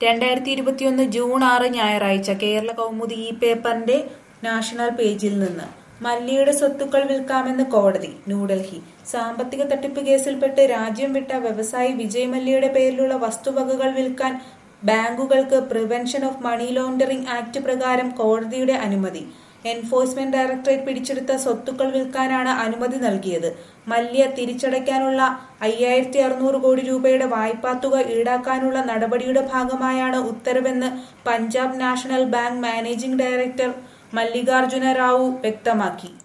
രണ്ടായിരത്തി ഇരുപത്തിയൊന്ന് ജൂൺ ആറ് ഞായറാഴ്ച കേരള കൗമുദി ഈ പേപ്പറിന്റെ നാഷണൽ പേജിൽ നിന്ന് മല്യയുടെ സ്വത്തുക്കൾ വിൽക്കാമെന്ന് കോടതി ന്യൂഡൽഹി സാമ്പത്തിക തട്ടിപ്പ് കേസിൽപ്പെട്ട് രാജ്യം വിട്ട വ്യവസായി വിജയ് മല്യയുടെ പേരിലുള്ള വസ്തുവകകൾ വിൽക്കാൻ ബാങ്കുകൾക്ക് prevention of money laundering act പ്രകാരം കോടതിയുടെ അനുമതി എൻഫോഴ്സ്മെന്റ് ഡയറക്ടറേറ്റ് പിടിച്ചെടുത്ത സ്വത്തുക്കൾ വിൽക്കാനാണ് അനുമതി നൽകിയത് മല്യ തിരിച്ചടയ്ക്കാനുള്ള അയ്യായിരത്തി അറുന്നൂറ് കോടി രൂപയുടെ വായ്പാത്തുക ഈടാക്കാനുള്ള നടപടിയുടെ ഭാഗമായാണ് ഉത്തരവെന്ന് Punjab national bank managing director Mallikarjuna Rao വ്യക്തമാക്കി